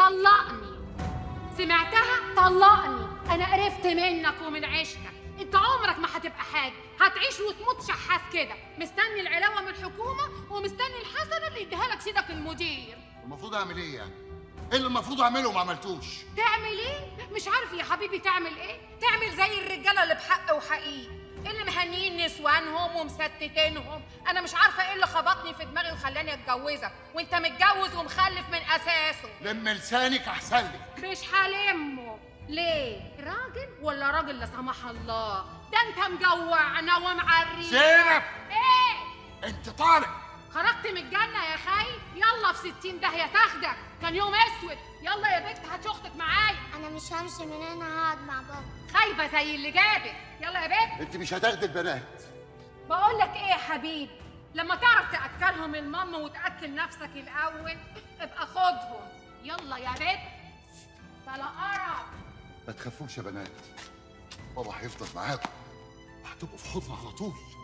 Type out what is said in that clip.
طلقني سمعتها طلقني انا قرفت منك ومن عيشتك انت عمرك ما هتبقى حاجه هتعيش وتموت شحات كده مستني العلاوه من الحكومه ومستني الحسنه اللي يديها لك سيدك المدير المفروض اعمل ايه يعني ايه اللي المفروض اعمله وما عملتوش تعمل ايه مش عارف يا حبيبي تعمل ايه تعمل زي الرجاله اللي بحق وحقيقي اللي مهنيين نسوانهم ومستتينهم انا مش عارفه ايه اللي خبطني في دماغي وخلاني اتجوزك وانت متجوز ومخلف من اساسه لم لسانك احسن لك مش هلمه ليه راجل ولا راجل لا سمح الله ده انت مجوعنا ومعري زينب ايه انت طالع خرجت من الجنة يا خي يلا في ستين داهية تاخدك كان يوم اسود يلا يا بنت هات اختك معايا انا مش همشي من هنا هقعد مع بابا خايبة زي اللي جابك يلا يا بنت انت مش هتاخدي البنات بقول لك ايه يا حبيبي لما تعرف تاكلهم المام وتاكل نفسك الاول ابقى خدهم يلا يا بنت بلا قرف ما تخافوش يا بنات بابا هيفضل معاكم هتبقوا في حضن على طول